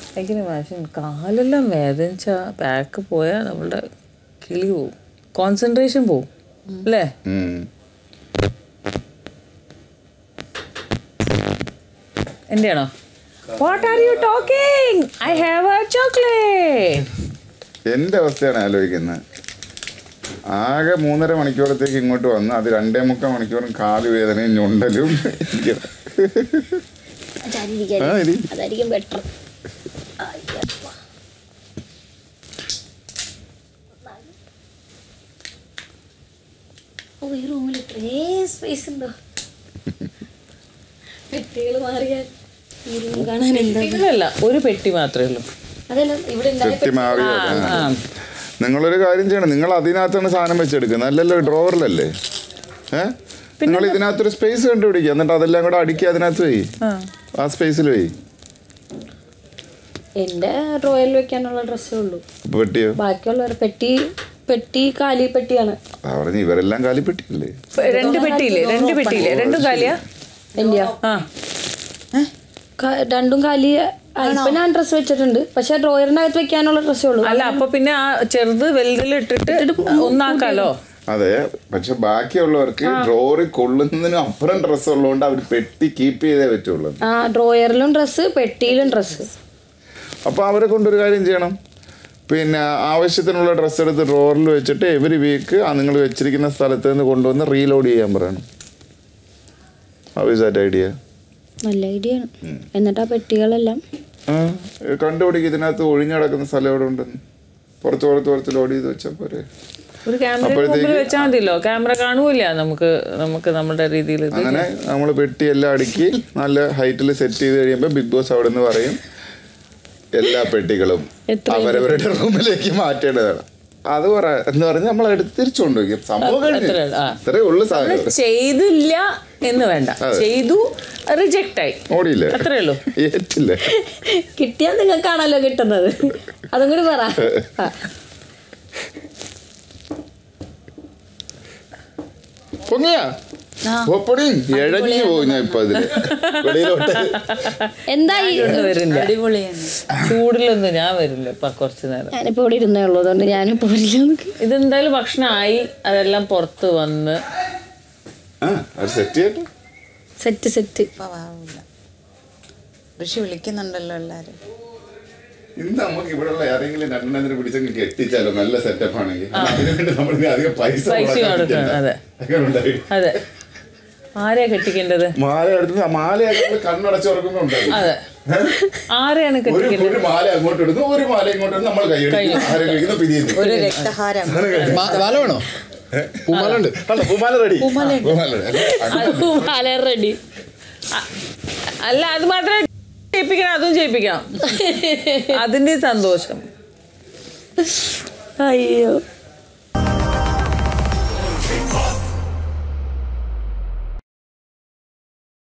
എങ്ങനെ വാശൻ കാലെല്ലാം വേദനിച്ച ബാക്ക് പോയാൽ നമ്മളുടെ കിളി പോവും കോൺസെൻട്രേഷൻ പോവും അല്ലേ ഉം. എന്റെയാണോ what are you talking I have a chocolate എൻ്റെ അവസ്ഥയാണ് ആലോചിക്കുന്നത് ആകെ മൂന്നര മണിക്കൂറത്തേക്ക് ഇങ്ങോട്ട് വന്ന് അത് രണ്ടേ മുക്കാൽ മണിക്കൂറും കാല് വേദനയും ഞൊണ്ടലും ഇരിക്കണം. അതായിരിക്കും ആ, ഇരി. അതായിരിക്കും ബെറ്റർ ഓ ഈ റൂമിൽ ഇത്രയും സ്പേസ് ഉണ്ടോ വ്യക്തികൾ മാറിയാൽ ഈ റൂം കാണാൻ എന്താ ഇല്ലല്ല ഒരു പെട്ടി മാത്രമേ ഉള്ളൂ അതല്ല ഇവിടെ ഉണ്ടായ ചെത്തി മാറി ആ നിങ്ങളൊരു കാര്യം ചെയ്യണം നിങ്ങൾ അതിനകത്താണ് സാധനം വെച്ചെടുക്കുന്നത് അല്ലല്ലോ ഡ്രോവറിലല്ലേ ഏ നിങ്ങൾ ഇതിനകത്തൊരു സ്പേസ് കണ്ടുപിടിക്കുക എന്നിട്ട് അതെല്ലാം കൂടെ അടുക്കി അതിനകത്ത് പോയി ആ ആ സ്പേസിൽ പോയി എൻ്റെ ഡ്രോയിൽ വെക്കാനുള്ള ഡ്രസ്സേ ഉള്ളൂ പെട്ടിയോ ബാക്കിയുള്ളവർ പെട്ടി പെട്ടി കാലി പെട്ടിയാണ് ആ പറഞ്ഞു ഇവരെല്ലാം കാലിപ്പെട്ടിയല്ലേ ഇപ്പൊ രണ്ട് പെട്ടിയില്ലേ രണ്ട് പെട്ടിയില്ലേ രണ്ടും കാലിയാ എന്റെയാ ആ ക- രണ്ടും കാലി ആ, ഇപ്പൊ ഞാൻ ഡ്രസ്സ് വെച്ചിട്ടുണ്ട് പക്ഷെ ഡ്രോയറിന്റെ അകത്ത് വെക്കാനുള്ള ഡ്രസ്സേ ഉള്ളൂ അല്ല അപ്പൊ പിന്നെ ആ ചെറുത് വലുതിൽ ഇട്ടിട്ട് ഒന്നാക്കാലോ അതെ പക്ഷെ ബാക്കിയുള്ളവർക്ക് ഡ്രോറിൽ കൊള്ളുന്നതിന് അപ്പുറം ഡ്രസ്സ് ഉള്ളതുകൊണ്ട് അവർ പെട്ടി കീപ്പ് ചെയ്തേ പറ്റുള്ളൂ ആ ഡ്രോയറിലും ഡ്രസ്സ് പെട്ടിയിലും ഡ്രസ്സ് അപ്പോൾ അവരെ കൊണ്ടൊരു കാര്യം ചെയ്യണം പിന്നെ ആവശ്യത്തിനുള്ള ഡ്രസ്സ് എടുത്ത് ഡ്രോറിൽ വെച്ചിട്ട് എവരി വീക്ക് ആ നിങ്ങൾ വെച്ചിരിക്കുന്ന സ്ഥലത്ത് നിന്ന് കൊണ്ടുവന്ന് റീലോഡ് ചെയ്യാൻ പറയണം ഹൗ ഇസ് ദാറ്റ് ഐഡിയ നല്ല ഐഡിയ ആണ് എന്നിട്ട് ആ പെട്ടികളെല്ലാം കണ്ടുപിടിക്കും ഇതിനകത്ത് ഒഴിഞ്ഞു കിടക്കുന്ന സ്ഥലം എവിടെ ഉണ്ടെന്ന് പുറത്ത് പുറത്ത് പുറത്ത് ലോഡ് ചെയ്ത് വെച്ചാൽ പോരെ ഒരു ക്യാമറ അപ്പോഴത്തേക്ക് മുമ്പിൽ വെച്ചാൽ മതിയല്ലോ ക്യാമറ കാണൂല നമുക്ക് നമുക്ക് നമ്മുടെ രീതിയിൽ ഇത് അങ്ങനെ നമ്മൾ പെട്ടി എല്ലാം അടുക്കി നല്ല ഹൈറ്റിൽ സെറ്റ് ചെയ്ത് കഴിയുമ്പോൾ ബിഗ് ബോസ് അവിടെ നിന്ന് പറയും എല്ലാ പെട്ടികളും അവരവരുടെ റൂമിലേക്ക് മാറ്റേണ്ടതാണ് അത് പറ എന്ന് പറഞ്ഞ് നമ്മൾ എടുത്ത് തിരിച്ചു കൊണ്ടുപോയി സംഭവം കഴിഞ്ഞു അത്രേ ഉള്ളൂ. ആ. ഇത്രേ ഉള്ളു സാധനം ചെയ്തില്ല എന്ന് വേണ്ട ചെയ്തു റിജക്റ്റ് ആയി ഓടിയില്ലേ അത്രേ ഉള്ളൂ ഏറ്റില്ലേ കിട്ടിയാൽ നിങ്ങൾക്കാണല്ലോ കിട്ടുന്നത് അതും കൂടി പറ ആ. പൊങ്ങിയാ പൊപ്പടി എഴഞ്ഞു പോകും ഞാൻ ഇപ്പൊ അതില് വെളിയിലോട്ട് എന്തായി ഒന്നും വരില്ല അടിപൊളിയാണ് ചൂടിലൊന്നും ഞാൻ വരില്ല ഇപ്പൊ കുറച്ചു നേരം ഞാനിപ്പോ ഇവിടെ ഇരുന്നേ ഉള്ളൂ അതുകൊണ്ട് ഞാനിപ്പോ വരില്ല എന്നൊക്കെ. ഇതെന്തായാലും ഭക്ഷണമായി അതെല്ലാം പുറത്ത് വന്ന് ആ അത് സെറ്റ് ചെയ്യട്ടെ സെറ്റ് സെറ്റ് ഇപ്പൊ വാവില്ല ഋഷി വിളിക്കുന്നുണ്ടല്ലോ എല്ലാരും ഇന്ന് നമുക്ക് ഇവിടെയുള്ള ആരെങ്കിലും രണ്ടെണ്ണത്തിന് പിടിച്ചങ്ങ് കെട്ടിച്ചാലോ നല്ല സെറ്റപ്പ് ആണെങ്കിൽ അതിനു വേണ്ടി നമ്മൾ ഇനി അധികം പൈസ പൈസ മുടക്കാൻ കൊടുക്കണം, നിൽക്കണ്ട. അതെ. അങ്ങനെ ഉണ്ടായി. അതെ ആരെയാ കെട്ടിക്കേണ്ടത് മാല എടുത്ത് മാലയൊക്കെ നമ്മള് കണ്ണടച്ച് തുറക്കുമ്പോ ഉണ്ടാവും അതെ ആരെയാണ് ഒരു കെട്ടിക്കേണ്ടത് ഒരു മാല അങ്ങോട്ട് ഇടുന്നു ഒരു മാല ഇങ്ങോട്ട് ഇടുന്നു നമ്മൾ കൈയെടുക്കുന്നു ആരും കഴിക്കുന്നു പിരിയുന്നു ഒരു രക്തഹാരം മാ- മാല വേണോ പൂമാല ഉണ്ട് കണ്ടോ, പൂമാല റെഡി പൂമാല ready. റെഡി അല്ല അത് മാത്രമേ ചെയ്യിപ്പിക്കണം അതും ചെയ്യിപ്പിക്കാം അതിന്റെ സന്തോഷം അയ്യോ